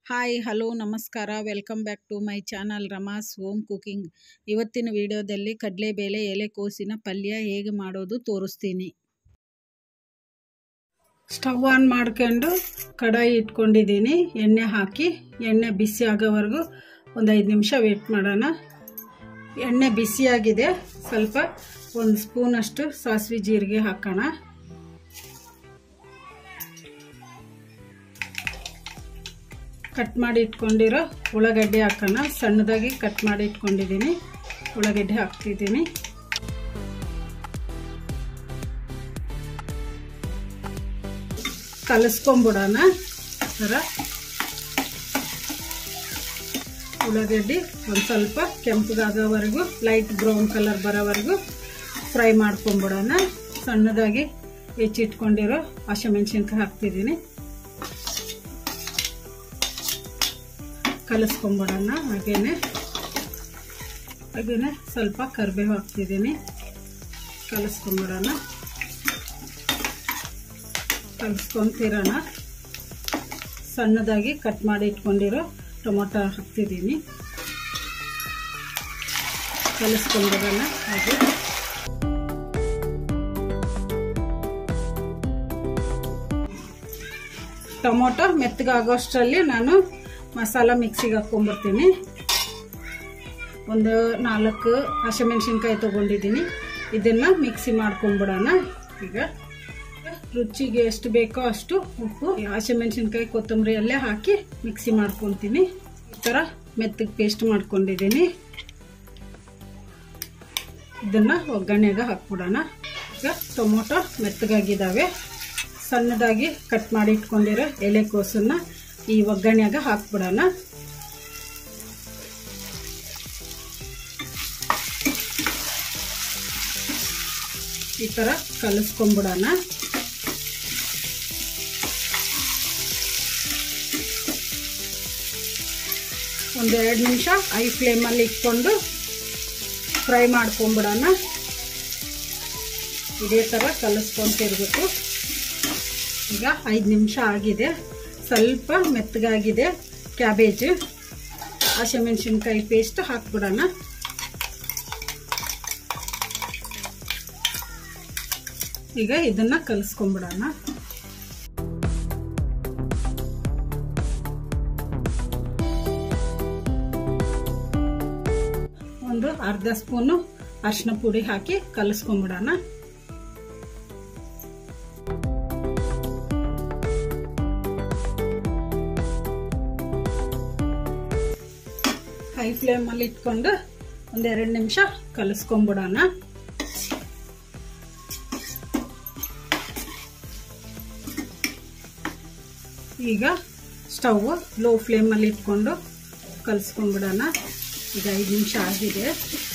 hi hello ನಮಸ್ಕಾರ welcome back to my channel Rama's home cooking ಇವತ್ತಿನ ವಿಡಿಯೋದಲ್ಲಿ ಕಡಲೆಬೇಳೆ ಎಲೆಕೋಸಿನ ಪಲ್ಯ ಹೇಗೆ ಮಾಡೋದು ತೋರಿಸ್ತೀನಿ ಸ್ಟವ್ ಆನ್ ಮಾಡ್ಕೊಂಡು ಕಡಾಯಿ ಇಟ್ಕೊಂಡಿದ್ದೀನಿ ಎಣ್ಣೆ ಹಾಕಿ ಎಣ್ಣೆ ಬಿಸಿ ಆಗೋವರೆಗೂ ಒಂದು ಐದು ನಿಮಿಷ ವೇಟ್ ಮಾಡೋಣ ಎಣ್ಣೆ ಬಿಸಿಯಾಗಿದೆ ಸ್ವಲ್ಪ ಒಂದು ಸ್ಪೂನಷ್ಟು ಸಾಸಿವೆ ಜೀರಿಗೆ ಹಾಕೋಣ ಕಟ್ ಮಾಡಿ ಇಟ್ಕೊಂಡಿರೋ ಉಳ್ಳಾಗಡ್ಡೆ ಹಾಕೋಣ ಸಣ್ಣದಾಗಿ ಕಟ್ ಮಾಡಿ ಇಟ್ಕೊಂಡಿದ್ದೀನಿ ಉಳ್ಳಾಗಡ್ಡೆ ಹಾಕ್ತಿದ್ದೀನಿ ಕಲಿಸ್ಕೊಂಬಿಡೋಣ ಥರ ಉಳ್ಳಾಗಡ್ಡಿ ಒಂದು ಸ್ವಲ್ಪ ಕೆಂಪಗಾಗೋವರೆಗೂ ಲೈಟ್ ಬ್ರೌನ್ ಕಲರ್ ಬರೋವರೆಗೂ ಫ್ರೈ ಮಾಡ್ಕೊಂಬಿಡೋಣ ಸಣ್ಣದಾಗಿ ಹೆಚ್ಚಿಟ್ಕೊಂಡಿರೋ ಹಸಿಮೆಣ್ಸಿನ್ಕಾಯಿ ಹಾಕ್ತಿದ್ದೀನಿ ಕಲಿಸ್ಕೊಂಬಿಡೋಣ ಹಾಗೇನೆ ಹಾಗೇನೆ ಸ್ವಲ್ಪ ಕರಿಬೇವು ಹಾಕ್ತಿದ್ದೀನಿ ಕಲಿಸ್ಕೊಂಬಿಡೋಣ ಕಲಿಸ್ಕೊಂತಿರೋಣ ಸಣ್ಣದಾಗಿ ಕಟ್ ಮಾಡಿ ಇಟ್ಕೊಂಡಿರೋ ಟೊಮೊಟೊ ಹಾಕ್ತಿದ್ದೀನಿ ಕಲಿಸ್ಕೊಂಬಿಡೋಣ ಹಾಗೆ ಟೊಮೊಟೊ ಮೆತ್ತಗಾಗೋಷ್ಟರಲ್ಲಿ ನಾನು ಮಸಾಲ ಮಿಕ್ಸಿಗೆ ಹಾಕ್ಕೊಂಬರ್ತೀನಿ ಒಂದು ನಾಲ್ಕು ಹಸಿಮೆಣ್ಸಿನ್ಕಾಯಿ ತೊಗೊಂಡಿದ್ದೀನಿ ಇದನ್ನು ಮಿಕ್ಸಿ ಮಾಡ್ಕೊಂಬಿಡೋಣ ಈಗ ರುಚಿಗೆ ಎಷ್ಟು ಬೇಕೋ ಅಷ್ಟು ಉಪ್ಪು ಹಸಿಮೆಣ್ಸಿನ್ಕಾಯಿ ಕೊತ್ತಂಬರಿ ಅಲ್ಲೇ ಹಾಕಿ ಮಿಕ್ಸಿ ಮಾಡ್ಕೊತೀನಿ ಈ ಥರ ಮೆತ್ತಗೆ ಪೇಸ್ಟ್ ಮಾಡ್ಕೊಂಡಿದ್ದೀನಿ ಇದನ್ನು ಒಗ್ಗರಣೆಗೆ ಹಾಕ್ಬಿಡೋಣ ಈಗ ಟೊಮೊಟೊ ಮೆತ್ತಗಾಗಿದ್ದಾವೆ ಸಣ್ಣದಾಗಿ ಕಟ್ ಮಾಡಿ ಇಟ್ಕೊಂಡಿರೋ ಎಲೆಕೋಸನ್ನ ಈ ಒಗ್ಗರಣೆಯಾಗ ಹಾಕ್ಬಿಡೋಣ ಈ ಥರ ಕಲಿಸ್ಕೊಂಬಿಡೋಣ ಒಂದೆರಡು ನಿಮಿಷ ಐ ಫ್ಲೇಮಲ್ಲಿ ಇಟ್ಕೊಂಡು ಫ್ರೈ ಮಾಡ್ಕೊಂಬಿಡೋಣ ಇದೇ ಥರ ಕಲಿಸ್ಕೊಂತಿರ್ಬೇಕು ಈಗ ಐದು ನಿಮಿಷ ಆಗಿದೆ ಸ್ವಲ್ಪ ಮೆತ್ತಗಾಗಿದೆ ಕ್ಯಾಬೇಜ್ ಹಸಿಮೆಣ್ಸಿನ್ಕಾಯಿ ಪೇಸ್ಟ್ ಹಾಕ್ಬಿಡೋಣ ಈಗ ಇದನ್ನ ಕಲಿಸ್ಕೊಂಬಿಡೋಣ ಒಂದು ಅರ್ಧ ಸ್ಪೂನು ಅರಿಶಿನ ಪುಡಿ ಹಾಕಿ ಕಲಿಸ್ಕೊಂಬಿಡೋಣ ಹೈ ಫ್ಲೇಮಲ್ಲಿ ಇಟ್ಕೊಂಡು ಒಂದೆರಡು ನಿಮಿಷ ಕಲಿಸ್ಕೊಂಬಿಡೋಣ ಈಗ ಸ್ಟವ್ ಲೋ ಫ್ಲೇಮಲ್ಲಿ ಇಟ್ಕೊಂಡು ಕಲಿಸ್ಕೊಂಬಿಡೋಣ ಈಗ ಐದು ನಿಮಿಷ ಆಗಿದೆ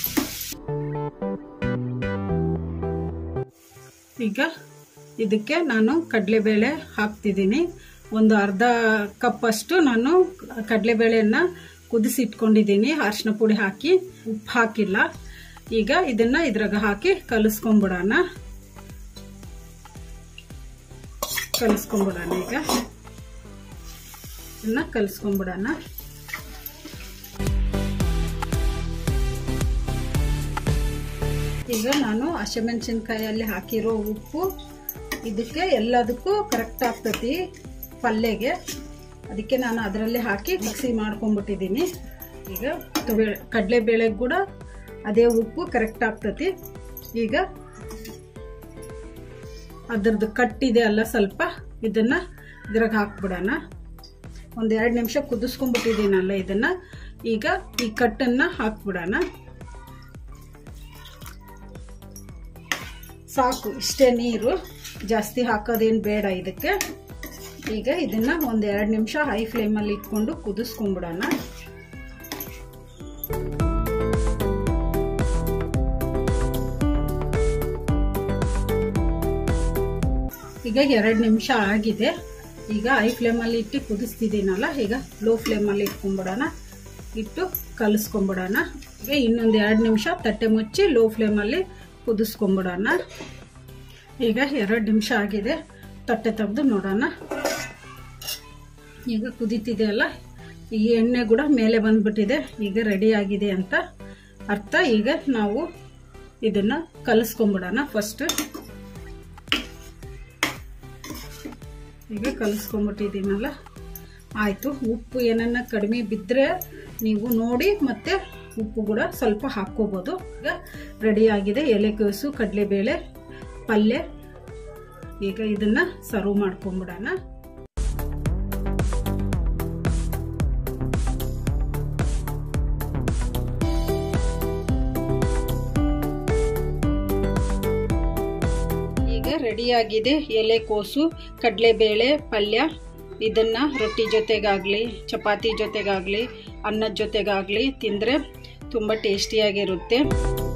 ಈಗ ಇದಕ್ಕೆ ನಾನು ಕಡಲೆಬೇಳೆ ಹಾಕ್ತಿದ್ದೀನಿ ಒಂದು ಅರ್ಧ ಕಪ್ ಅಷ್ಟು ನಾನು ಕಡಲೆಬೇಳೆಯನ್ನು ಕುದಿಸಿಟ್ಕೊಂಡಿದ್ದೀನಿ ಅರಿಶಿನ ಪುಡಿ ಹಾಕಿ ಉಪ್ಪು ಹಾಕಿಲ್ಲ ಈಗ ಇದನ್ನ ಇದ್ರಾಗ ಹಾಕಿ ಕಲಿಸ್ಕೊಂಬಿಡೋಣ ಕಲಿಸ್ಕೊಂಬಿಡೋಣ ಈಗ ಇದನ್ನ ಕಲಿಸ್ಕೊಂಬಿಡೋಣ ಈಗ ನಾನು ಹಸಿಮೆಣಸಿನ್ಕಾಯಲ್ಲಿ ಹಾಕಿರೋ ಉಪ್ಪು ಇದಕ್ಕೆ ಎಲ್ಲದಕ್ಕೂ ಕರೆಕ್ಟ್ ಆಗ್ತತಿ ಪಲ್ಯಗೆ ಅದಕ್ಕೆ ನಾನು ಅದರಲ್ಲಿ ಹಾಕಿ ಮಿಕ್ಸಿ ಮಾಡ್ಕೊಂಡ್ಬಿಟ್ಟಿದ್ದೀನಿ ಈಗ ಕಡಲೆಬೇಳೆಗೆ ಕೂಡ ಅದೇ ಉಪ್ಪು ಕರೆಕ್ಟ್ ಆಗ್ತತಿ ಈಗ ಅದ್ರದ್ದು ಕಟ್ಟಿದೆ ಅಲ್ಲ ಸ್ವಲ್ಪ ಇದನ್ನ ಇದ್ರಾಗ ಹಾಕ್ಬಿಡೋಣ ಒಂದು ಎರಡು ನಿಮಿಷ ಕುದಿಸ್ಕೊಂಡ್ಬಿಟ್ಟಿದ್ದೀನಲ್ಲ ಇದನ್ನ ಈಗ ಈ ಕಟ್ಟನ್ನು ಹಾಕ್ಬಿಡೋಣ ಸಾಕು ಇಷ್ಟೇ ನೀರು ಜಾಸ್ತಿ ಹಾಕೋದೇನು ಬೇಡ ಇದಕ್ಕೆ ಈಗ ಇದನ್ನ ಒಂದು ಎರಡು ನಿಮಿಷ ಹೈ ಫ್ಲೇಮಲ್ಲಿ ಇಟ್ಕೊಂಡು ಕುದಿಸ್ಕೊಂಡ್ಬಿಡೋಣ ಈಗ ಎರಡು ನಿಮಿಷ ಆಗಿದೆ ಈಗ ಹೈ ಫ್ಲೇಮಲ್ಲಿ ಇಟ್ಟು ಕುದಿಸ್ತಿದ್ದೀನಲ್ಲ ಈಗ ಲೋ ಫ್ಲೇಮಲ್ಲಿ ಇಟ್ಕೊಂಡ್ಬಿಡೋಣ ಇಟ್ಟು ಕಲಿಸ್ಕೊಂಬಿಡೋಣ ಈಗ ಇನ್ನೊಂದು ಎರಡು ನಿಮಿಷ ತಟ್ಟೆ ಮುಚ್ಚಿ ಲೋ ಫ್ಲೇಮಲ್ಲಿ ಕುದಿಸ್ಕೊಂಬಿಡೋಣ ಈಗ ಎರಡು ನಿಮಿಷ ಆಗಿದೆ ತಟ್ಟೆ ತೆಗೆದು ನೋಡೋಣ ಈಗ ಕುದೀತಿದೆ ಅಲ್ಲ ಈ ಎಣ್ಣೆ ಕೂಡ ಮೇಲೆ ಬಂದ್ಬಿಟ್ಟಿದೆ ಈಗ ರೆಡಿ ಆಗಿದೆ ಅಂತ ಅರ್ಥ ಈಗ ನಾವು ಇದನ್ನ ಕಲಿಸ್ಕೊಂಬಿಡೋಣ ಫಸ್ಟ್ ಈಗ ಕಲಿಸ್ಕೊಂಬಿಟ್ಟಿದ್ದೀನಲ್ಲ ಆಯಿತು ಉಪ್ಪು ಏನನ್ನ ಕಡಿಮೆ ಬಿದ್ದರೆ ನೀವು ನೋಡಿ ಮತ್ತೆ ಉಪ್ಪು ಕೂಡ ಸ್ವಲ್ಪ ಹಾಕ್ಕೋಬೋದು ಈಗ ರೆಡಿ ಆಗಿದೆ ಎಲೆಕೋಸು ಕಡಲೆಬೇಳೆ ಪಲ್ಯ ಈಗ ಇದನ್ನ ಸರ್ವ್ ಮಾಡ್ಕೊಂಬಿಡೋಣ ಈಗ ರೆಡಿಯಾಗಿದೆ ಎಲೆಕೋಸು ಕಡಲೆಬೇಳೆ ಪಲ್ಯ ಇದನ್ನ ರೊಟ್ಟಿ ಜೊತೆಗಾಗಲಿ ಚಪಾತಿ ಜೊತೆಗಾಗಲಿ ಅನ್ನದ ಜೊತೆಗಾಗಲಿ ತಿಂದರೆ ತುಂಬ ಟೇಸ್ಟಿಯಾಗಿರುತ್ತೆ